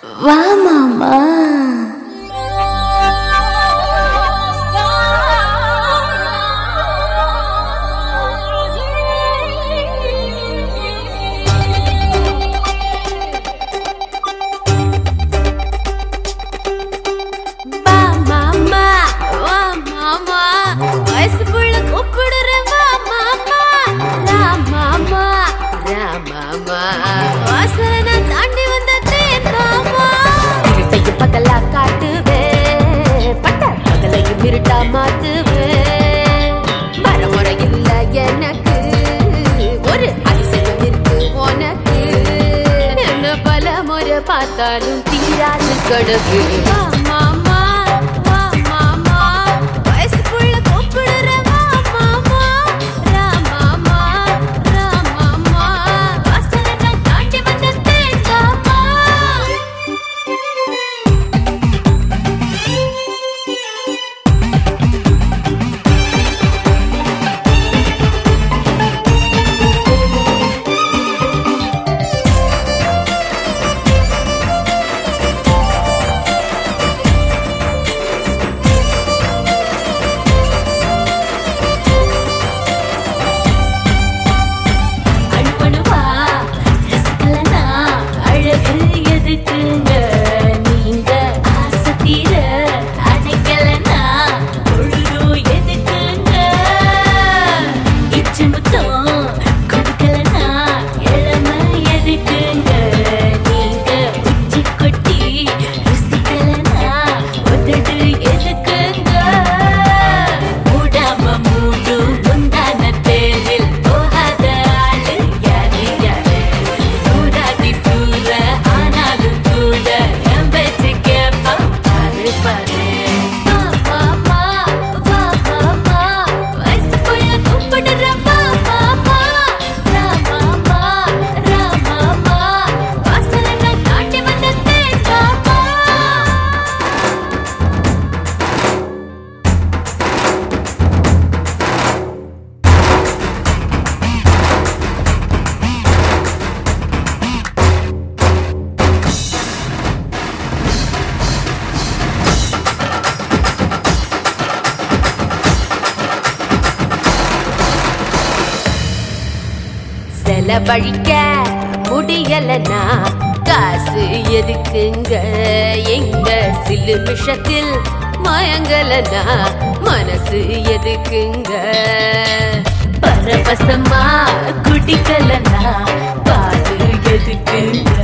வா மாமா வா மாமா வா மாமா வயசு புள்ள கூப்பிடுறேன் வா மாமா ரா மாமா ரா மாமா வாசலை நான் தாண்டி வந்தேன் மாமா இருட்டையும் பகலா காட்டுவேன் பட்ட பகலையும் இருட்டா மாத்துவேன் மரமுறை இல்ல எனக்கு ஒரு அதிசயம் இருக்கு உனக்கு என்ன பல முறை பார்த்தாலும் தீராது கணக்கு வா மாமா வா மாமா வயசு புள்ள கூப்பிடுற வா மாமா ரா மாமா ரா மாமா வாசலை நான் தாண்டி வந்த தேங்காமா அணுவணுவா ரசிக்கலனா அழகு எதுக்குங்க நீங்க ஆசை தீர அடைக்கலனா பொழுது எதுக்குங்க இச்சு முத்தம் கொடுக்கலனா இளமை எதுக்குங்க நீங்க உச்சி கொட்டி ருசிக்கலனா உதடு எதுக்குங்க மூடாம மூடு முந்தான தேரில் போகாத ஆளு யாரு யாரு சூடாதி சூற ஆனாலும் கூட என் பேச்சு கேட்பான் பாரு பாரு வா மாமா வா மாமா வயசு புள்ள கூப்பிடுற வா மாமா ரா மாமா ரா மாமா வாசலை நான் தாண்டி வந்த தேங்காமா செலவழிக்க முடியலனா காசு எதுக்குங்க எங்க சிலு நிமிஷத்தில் மயங்கலனா மனசு எதுக்குங்க பரவசமா குடிக்கலனா பாடு எதுக்குங்க